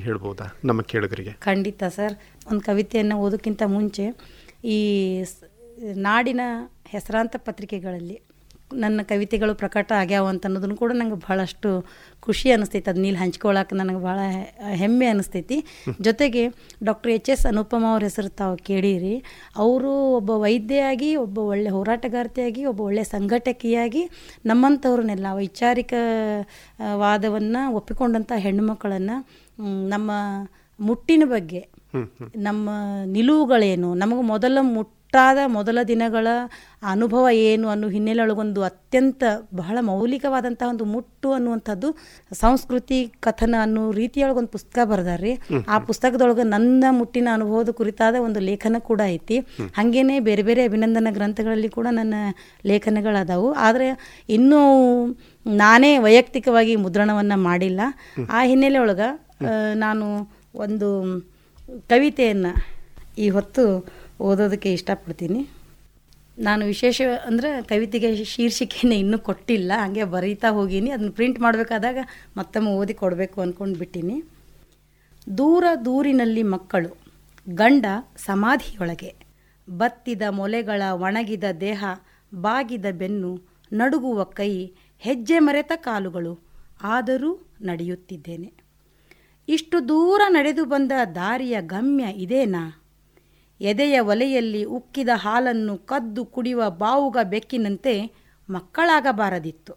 ಹೇಳ್ಬೋದಾ ನಮ್ಮ ಕೇಳುಗರಿಗೆ ಖಂಡಿತ ಸರ್ ಒಂದು ಕವಿತೆಯನ್ನು ಓದೋಕ್ಕಿಂತ ಮುಂಚೆ ಈ ಸ್- ನಾಡಿನ ಹೆಸರಾಂತ ಪತ್ರಿಕೆಗಳಲ್ಲಿ ನನ್ನ ಕವಿತೆಗಳು ಪ್ರಕಟ ಆಗ್ಯಾವ ಅಂತ ಅನ್ನೋದನ್ನು ಕೂಡ ನಂಗೆ ಭಾಳಷ್ಟು ಖುಷಿ ಅನಿಸ್ತೈತಿ ಅದನ್ನ ಇಲ್ಲಿ ಹಂಚ್ಕೊಳಕ್ಕೆ ನನಗೆ ಭಾಳ ಹೆ- ಹೆಮ್ಮೆ ಅನಿಸ್ತೈತಿ ಜೊತೆಗೆ ಡಾಕ್ಟರ್ ಎಚ್ ಎಸ್ ಅನುಪಮ ಅವ್ರ ಹೆಸರು ತಾವು ಕೇಳಿರಿ ಅವರು ಒಬ್ಬ ವೈದ್ಯೆಯಾಗಿ ಒಬ್ಬ ಒಳ್ಳೆ ಹೋರಾಟಗಾರ್ತಿಯಾಗಿ ಒಬ್ಬ ಒಳ್ಳೆ ಸಂಘಟಕಿಯಾಗಿ ನಮ್ಮಂಥವ್ರನ್ನೆಲ್ಲ ವೈಚಾರಿಕ ಆ, ವಾದವನ್ನು ಒಪ್ಪಿಕೊಂಡಂಥ ಹೆಣ್ಣುಮಕ್ಕಳನ್ನು ನಮ್ಮ ಮುಟ್ಟಿನ ಬಗ್ಗೆ ನಮ್ಮ ನಿಲುವುಗಳೇನು ನಮಗೆ ಮೊದಲ ಮುಟ್ಟಾದ ಮೊದಲ ದಿನಗಳ ಅನುಭವ ಏನು ಅನ್ನೋ ಹಿನ್ನೆಲೆ ಒಳಗೊಂದು ಅತ್ಯಂತ ಬಹಳ ಮೌಲಿಕವಾದಂತಹ ಒಂದು ಮುಟ್ಟು ಅನ್ನುವಂಥದ್ದು ಸಂಸ್ಕೃತಿ ಕಥನ ಅನ್ನೋ ರೀತಿಯೊಳಗೊಂದು ಪುಸ್ತಕ ಬರೆದಾರ್ರಿ ಆ ಪುಸ್ತಕದೊಳಗೆ ನನ್ನ ಮುಟ್ಟಿನ ಅನುಭವದ ಕುರಿತಾದ ಒಂದು ಲೇಖನ ಕೂಡ ಐತಿ ಹಾಗೇನೆ ಬೇರೆ ಬೇರೆ ಅಭಿನಂದನ ಗ್ರಂಥಗಳಲ್ಲಿ ಕೂಡ ನನ್ನ ಲೇಖನಗಳದಾವು ಆದರೆ ಇನ್ನೂ ನಾನೇ ವೈಯಕ್ತಿಕವಾಗಿ ಮುದ್ರಣವನ್ನು ಮಾಡಿಲ್ಲ ಆ ಹಿನ್ನೆಲೆ ಒಳಗೆ ನಾನು ಒಂದು ಕವಿತೆಯನ್ನು ಈ ಹೊತ್ತು ಓದೋದಕ್ಕೆ ಇಷ್ಟಪಡ್ತೀನಿ ನಾನು ವಿಶೇಷ ಅಂದರೆ ಕವಿತೆಗೆ ಶೀರ್ಷಿಕೆಯನ್ನು ಇನ್ನೂ ಕೊಟ್ಟಿಲ್ಲ ಹಾಗೆ ಬರೀತಾ ಹೋಗೀನಿ ಅದನ್ನು ಪ್ರಿಂಟ್ ಮಾಡಬೇಕಾದಾಗ ಮತ್ತೊಮ್ಮೆ ಓದಿ ಕೊಡಬೇಕು ಅಂದ್ಕೊಂಡು ಬಿಟ್ಟೀನಿ ದೂರ ದೂರಿನಲ್ಲಿ ಮಕ್ಕಳು ಗಂಡ ಸಮಾಧಿಯೊಳಗೆ ಬತ್ತಿದ ಮೊಲೆಗಳ ಒಣಗಿದ ದೇಹ ಬಾಗಿದ ಬೆನ್ನು ನಡುಗುವ ಕೈ ಹೆಜ್ಜೆ ಮರೆತ ಕಾಲುಗಳು ಆದರೂ ನಡೆಯುತ್ತಿದ್ದೇನೆ ಇಷ್ಟು ದೂರ ನಡೆದು ಬಂದ ದಾರಿಯ ಗಮ್ಯ ಇದೇನಾ ಎದೆಯ ಒಲೆಯಲ್ಲಿ ಉಕ್ಕಿದ ಹಾಲನ್ನು ಕದ್ದು ಕುಡಿಯುವ ಬಾವುಗ ಬೆಕ್ಕಿನಂತೆ ಮಕ್ಕಳಾಗಬಾರದಿತ್ತು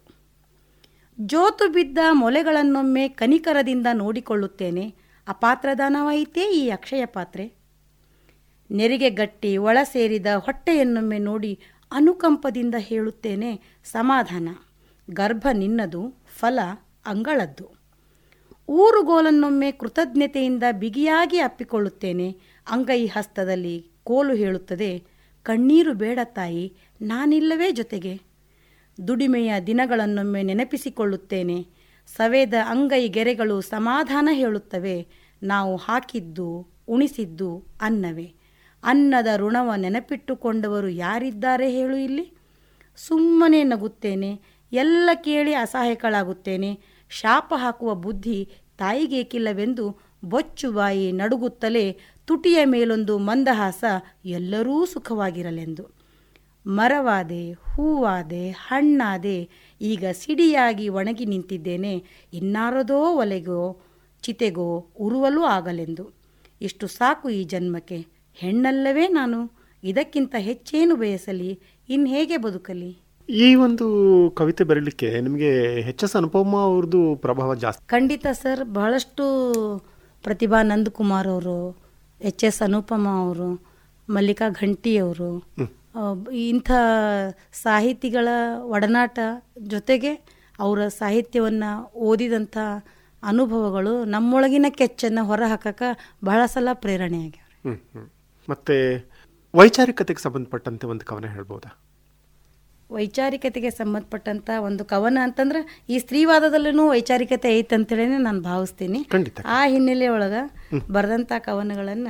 ಜೋತು ಬಿದ್ದ ಮೊಲೆಗಳನ್ನೊಮ್ಮೆ ಕನಿಕರದಿಂದ ನೋಡಿಕೊಳ್ಳುತ್ತೇನೆ ಅಪಾತ್ರದಾನವಾಯಿತೇ ಈ ಅಕ್ಷಯ ಪಾತ್ರೆ ನೆರಿಗೆ ಗಟ್ಟಿ ಒಳ ಸೇರಿದ ಹೊಟ್ಟೆಯನ್ನೊಮ್ಮೆ ನೋಡಿ ಅನುಕಂಪದಿಂದ ಹೇಳುತ್ತೇನೆ ಸಮಾಧಾನ ಗರ್ಭ ನಿನ್ನದು ಫಲ ಅಂಗಳದ್ದು ಊರುಗೋಲನ್ನೊಮ್ಮೆ ಕೃತಜ್ಞತೆಯಿಂದ ಬಿಗಿಯಾಗಿ ಅಪ್ಪಿಕೊಳ್ಳುತ್ತೇನೆ ಅಂಗೈ ಹಸ್ತದಲ್ಲಿ ಕೋಲು ಹೇಳುತ್ತದೆ ಕಣ್ಣೀರು ಬೇಡ ತಾಯಿ ನಾನಿಲ್ಲವೇ ಜೊತೆಗೆ ದುಡಿಮೆಯ ದಿನಗಳನ್ನೊಮ್ಮೆ ನೆನಪಿಸಿಕೊಳ್ಳುತ್ತೇನೆ ಸವೆದ ಅಂಗೈ ಗೆರೆಗಳು ಸಮಾಧಾನ ಹೇಳುತ್ತವೆ ನಾವು ಹಾಕಿದ್ದು ಉಣಿಸಿದ್ದು ಅನ್ನವೇ ಅನ್ನದ ಋಣವ ನೆನಪಿಟ್ಟುಕೊಂಡವರು ಯಾರಿದ್ದಾರೆ ಹೇಳು ಇಲ್ಲಿ ಸುಮ್ಮನೆ ನಗುತ್ತೇನೆ ಎಲ್ಲ ಕೇಳಿ ಅಸಹಾಯಕಳಾಗುತ್ತೇನೆ ಶಾಪ ಹಾಕುವ ಬುದ್ಧಿ ತಾಯಿಗೇಕಿಲ್ಲವೆಂದು ಬೊಚ್ಚು ಬಾಯಿ ನಡುಗುತ್ತಲೇ ತುಟಿಯ ಮೇಲೊಂದು ಮಂದಹಾಸ ಎಲ್ಲರೂ ಸುಖವಾಗಿರಲೆಂದು ಮರವಾದೆ ಹೂವಾದೆ ಹಣ್ಣಾದೆ ಈಗ ಸಿಡಿಯಾಗಿ ಒಣಗಿ ನಿಂತಿದ್ದೇನೆ ಇನ್ನಾರದೋ ಒಲೆಗೋ ಚಿತೆಗೋ ಉರುವಲೂ ಆಗಲೆಂದು ಇಷ್ಟು ಸಾಕು ಈ ಜನ್ಮಕ್ಕೆ ಹೆಣ್ಣಲ್ಲವೇ ನಾನು ಇದಕ್ಕಿಂತ ಹೆಚ್ಚೇನು ಬಯಸಲಿ ಇನ್ನು ಹೇಗೆ ಬದುಕಲಿ ಈ ಒಂದು ಕವಿತೆ ಬರೀಲಿಕ್ಕೆ ನಿಮಗೆ ಎಚ್ ಎಸ್ ಅನುಪಮ ಅವ್ರದ್ದು ಪ್ರಭಾವ ಜಾಸ್ತಿ ಖಂಡಿತ ಸರ್ ಬಹಳಷ್ಟು ಪ್ರತಿಭಾ ನಂದಕುಮಾರ್ ಅವರು ಎಚ್ ಎಸ್ ಅನುಪಮ ಅವರು ಮಲ್ಲಿಕಾ ಘಂಟಿ ಅವರು ಆ, ಇಂಥ ಸಾಹಿತಿಗಳ ಒಡನಾಟ ಜೊತೆಗೆ ಅವರ ಸಾಹಿತ್ಯವನ್ನು ಓದಿದಂಥ ಅನುಭವಗಳು ನಮ್ಮೊಳಗಿನ ಕೆಚ್ಚನ್ನು ಹೊರಹಾಕಕ್ಕೆ ಬಹಳ ಸಲ ಪ್ರೇರಣೆಯಾಗ್ಯಾವ ಹ್ಮ್ ಹ್ಮ್. ಮತ್ತೆ ವೈಚಾರಿಕತೆಗೆ ಸಂಬಂಧಪಟ್ಟಂತೆ ಒಂದು ಕವನ ಹೇಳ್ಬೋದಾ ವೈಚಾರಿಕತೆಗೆ ಸಂಬಂಧಪಟ್ಟಂತ ಒಂದು ಕವನ ಅಂತಂದ್ರೆ ಈ ಸ್ತ್ರೀವಾದದಲ್ಲೂ ವೈಚಾರಿಕತೆ ಐತೆ ಅಂತೇಳಿ ನಾನು ಭಾವಿಸ್ತೀನಿ ಖಂಡಿತ. ಆ ಹಿನ್ನೆಲೆ ಒಳಗೆ ಬರೆದಂಥ ಕವನಗಳನ್ನು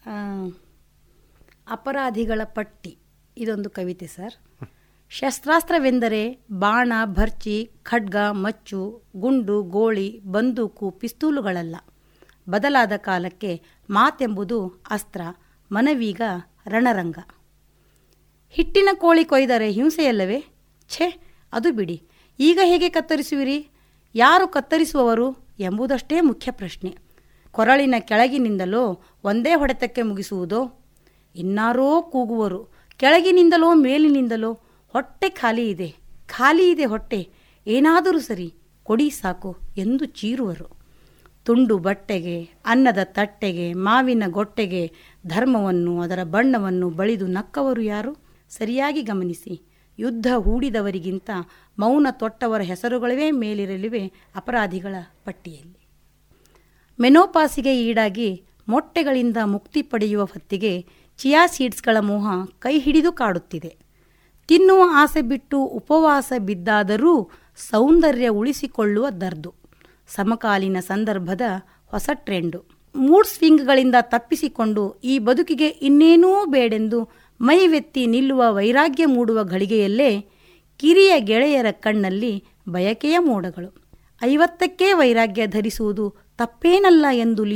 ಅಪರಾಧಿಗಳ ಪಟ್ಟಿ ಇದೊಂದು ಕವಿತೆ ಸರ್ ಶಸ್ತ್ರಾಸ್ತ್ರವೆಂದರೆ ಬಾಣ ಭರ್ಚಿ ಖಡ್ಗ ಮಚ್ಚು ಗುಂಡು ಗೋಳಿ ಬಂದೂಕು ಪಿಸ್ತೂಲುಗಳಲ್ಲ ಬದಲಾದ ಕಾಲಕ್ಕೆ ಮಾತೆಂಬುದು ಅಸ್ತ್ರ ಮನವೀಗ ರಣರಂಗ ಹಿಟ್ಟಿನ ಕೋಳಿ ಕೊಯ್ದರೆ ಹಿಂಸೆಯಲ್ಲವೇ ಛೇ ಅದು ಬಿಡಿ ಈಗ ಹೇಗೆ ಕತ್ತರಿಸುವಿರಿ ಯಾರು ಕತ್ತರಿಸುವವರು ಎಂಬುದಷ್ಟೇ ಮುಖ್ಯ ಪ್ರಶ್ನೆ ಕೊರಳಿನ ಕೆಳಗಿನಿಂದಲೋ ಒಂದೇ ಹೊಡೆತಕ್ಕೆ ಮುಗಿಸುವುದೋ ಇನ್ನಾರೋ ಕೂಗುವರು ಕೆಳಗಿನಿಂದಲೋ ಮೇಲಿನಿಂದಲೋ ಹೊಟ್ಟೆ ಖಾಲಿ ಇದೆ ಖಾಲಿ ಇದೆ ಹೊಟ್ಟೆ ಏನಾದರೂ ಸರಿ ಕೊಡಿ ಸಾಕು ಎಂದು ಚೀರುವರು ತುಂಡು ಬಟ್ಟೆಗೆ ಅನ್ನದ ತಟ್ಟೆಗೆ ಮಾವಿನ ಗೊಟ್ಟೆಗೆ ಧರ್ಮವನ್ನು ಅದರ ಬಣ್ಣವನ್ನು ಬಳಿದು ನಕ್ಕವರು ಯಾರು ಸರಿಯಾಗಿ ಗಮನಿಸಿ ಯುದ್ಧ ಹೂಡಿದವರಿಗಿಂತ ಮೌನ ತೊಟ್ಟವರ ಹೆಸರುಗಳವೇ ಮೇಲಿರಲಿವೆ ಅಪರಾಧಿಗಳ ಪಟ್ಟಿಯಲ್ಲಿ ಮೆನೋಪಾಸಿಗೆ ಈಡಾಗಿ ಮೊಟ್ಟೆಗಳಿಂದ ಮುಕ್ತಿ ಪಡೆಯುವ ಹೊತ್ತಿಗೆ ಚಿಯಾ ಸೀಡ್ಸ್ಗಳ ಮೋಹ ಕೈ ಹಿಡಿದು ಕಾಡುತ್ತಿದೆ ತಿನ್ನುವ ಆಸೆ ಬಿಟ್ಟು ಉಪವಾಸ ಬಿದ್ದಾದರೂ ಸೌಂದರ್ಯ ಉಳಿಸಿಕೊಳ್ಳುವ ದರ್ದು ಸಮಕಾಲೀನ ಸಂದರ್ಭದ ಹೊಸ ಟ್ರೆಂಡು ಮೂಡ್ ಸ್ವಿಂಗ್ಗಳಿಂದ ತಪ್ಪಿಸಿಕೊಂಡು ಈ ಬದುಕಿಗೆ ಇನ್ನೇನೂ ಬೇಡೆಂದು ಮೈವೆತ್ತಿ ನಿಲ್ಲುವ ವೈರಾಗ್ಯ ಮೂಡುವ ಘಳಿಗೆಯಲ್ಲೇ ಕಿರಿಯ ಗೆಳೆಯರ ಕಣ್ಣಲ್ಲಿ ಬಯಕೆಯ ಮೋಡಗಳು ಐವತ್ತಕ್ಕೇ ವೈರಾಗ್ಯ ಧರಿಸುವುದು ತಪ್ಪೇನಲ್ಲ ಎಂದು